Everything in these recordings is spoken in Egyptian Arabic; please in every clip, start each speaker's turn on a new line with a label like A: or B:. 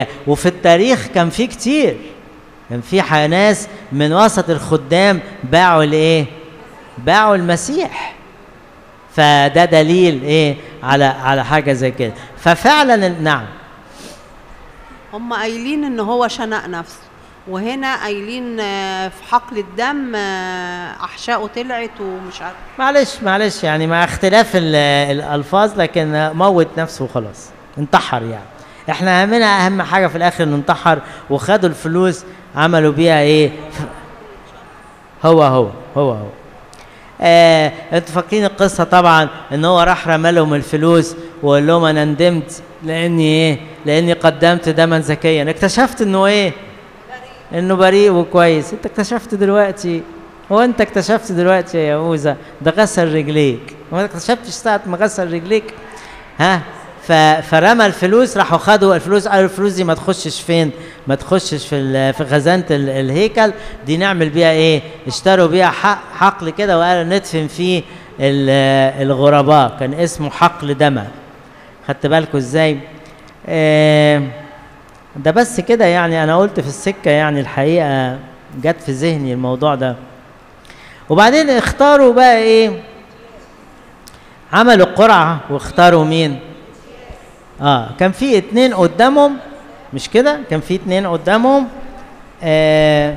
A: وفي التاريخ كان في كتير كان في ح- ناس من وسط الخدام باعوا الايه باعوا المسيح فده دليل ايه على على حاجه زي كده ففعلا ال- نعم
B: هم قايلين ان هو شنق نفسه وهنا قايلين آه، في حقل الدم آه، احشائه طلعت ومش عارف
A: معلش معلش يعني مع اختلاف ال- الالفاظ لكن موت نفسه وخلاص انتحر يعني احنا همنا اهم حاجه في الاخر انه انتحر وخدوا الفلوس عملوا بيها ايه ف- هو هو هو هو آه انتوا فاكرين القصه طبعا ان هو راح رمى لهم الفلوس وقال لهم انا ندمت لاني ايه لاني قدمت دما زكيا اكتشفت انه ايه انه بريء وكويس انت اكتشفت دلوقتي هو انت اكتشفت دلوقتي يا يهوذا ده غسل رجليك ما اكتشفتش ساعه ما غسل رجليك ها ف... فرمى الفلوس راحوا خدوا الفلوس قالوا الفلوس دي ما تخشش فين ما تخشش في ال... في خزانه ال... الهيكل دي نعمل بيها ايه اشتروا بيها حق... حقل كده وقالوا ندفن فيه ال... الغرباء كان اسمه حقل دمى خدت بالكم ازاي آه... ده بس كده يعني انا قلت في السكه يعني الحقيقه جت في ذهني الموضوع ده وبعدين اختاروا بقى ايه عملوا قرعه واختاروا مين اه كان في اتنين قدامهم مش كده كان في اتنين قدامهم آه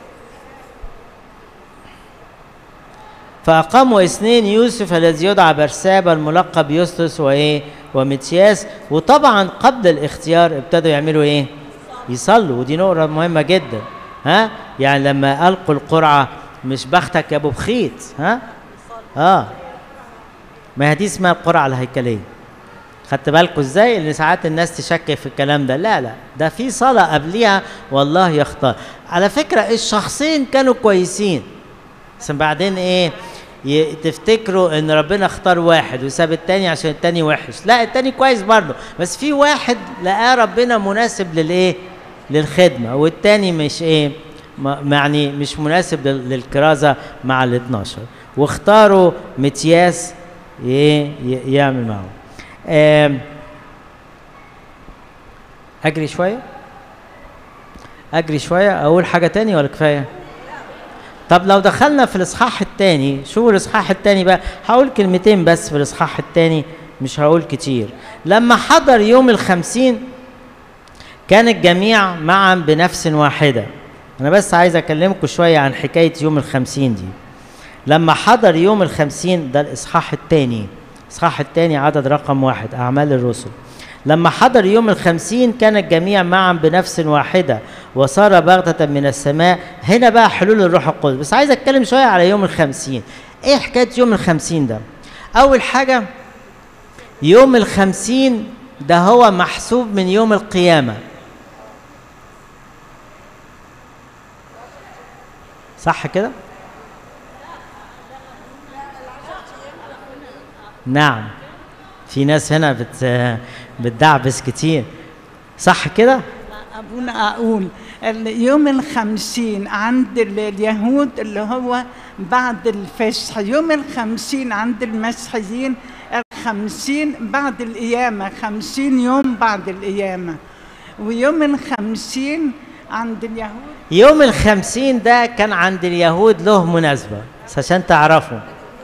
A: فأقاموا اثنين يوسف الذي يدعى برسابة الملقب يوستس وإيه ومتياس وطبعا قبل الاختيار ابتدوا يعملوا إيه يصلوا ودي نقطة مهمة جدا ها يعني لما ألقوا القرعة مش بختك يا أبو بخيت ها آه ما هي دي اسمها القرعة الهيكلية خدت بالكم ازاي ان ساعات الناس تشكك في الكلام ده لا لا ده في صلاه قبليها والله يختار على فكره الشخصين كانوا كويسين بس بعدين ايه ي- تفتكروا ان ربنا اختار واحد وساب التاني عشان التاني وحش لا التاني كويس برضه بس في واحد لقاه ربنا مناسب للايه للخدمه والتاني مش ايه ما يعني مش مناسب لل- للكرازه مع ال 12 واختاروا متياس ايه ي- يعمل معاهم آم، اجري شويه اجري شويه اقول حاجه تاني ولا كفايه طب لو دخلنا في الاصحاح الثاني شو الاصحاح الثاني بقى هقول كلمتين بس في الاصحاح الثاني مش هقول كتير لما حضر يوم الخمسين كان الجميع معا بنفس واحدة أنا بس عايز أكلمكم شوية عن حكاية يوم الخمسين دي لما حضر يوم الخمسين ده الإصحاح الثاني الإصحاح الثاني عدد رقم واحد أعمال الرسل لما حضر يوم الخمسين كان الجميع معا بنفس واحدة وصار بغتة من السماء هنا بقى حلول الروح القدس بس عايز أتكلم شوية على يوم الخمسين إيه حكاية يوم الخمسين ده أول حاجة يوم الخمسين ده هو محسوب من يوم القيامة صح كده؟ نعم في ناس هنا بت بتدعبس كتير صح كده؟
C: أبونا أقول يوم الخمسين عند ال- اليهود اللي هو بعد الفصح يوم الخمسين عند المسيحيين الخمسين بعد القيامة خمسين يوم بعد القيامة ويوم الخمسين عند اليهود
A: يوم الخمسين ده كان عند اليهود له مناسبة بس عشان تعرفوا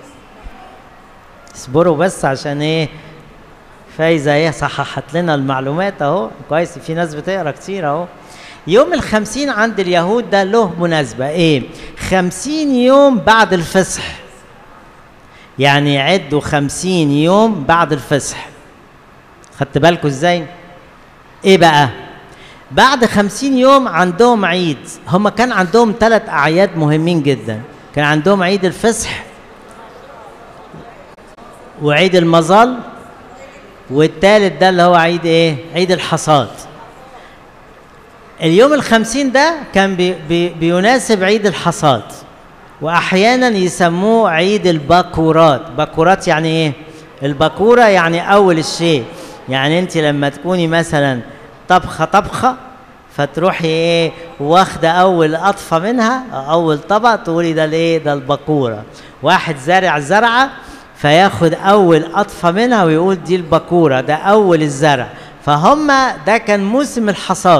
A: اصبروا بس عشان ايه فايزة ايه صححت لنا المعلومات اهو كويس في ناس بتقرا كتير اهو يوم الخمسين عند اليهود ده له مناسبة ايه خمسين يوم بعد الفصح يعني عدوا خمسين يوم بعد الفصح خدت بالكم ازاي ايه بقى بعد خمسين يوم عندهم عيد هم كان عندهم ثلاث أعياد مهمين جدا كان عندهم عيد الفصح وعيد المظل والثالث ده اللي هو عيد ايه عيد الحصاد اليوم الخمسين ده كان بي بي بيناسب عيد الحصاد واحيانا يسموه عيد الباكورات باكورات يعني ايه الباكوره يعني اول الشيء يعني انت لما تكوني مثلا طبخه طبخه فتروحي ايه واخده اول قطفه منها أو اول طبق تقولي ده الايه ده الباكوره واحد زارع زرعه فياخد اول قطفه منها ويقول دي الباكوره ده اول الزرع فهم ده كان موسم الحصاد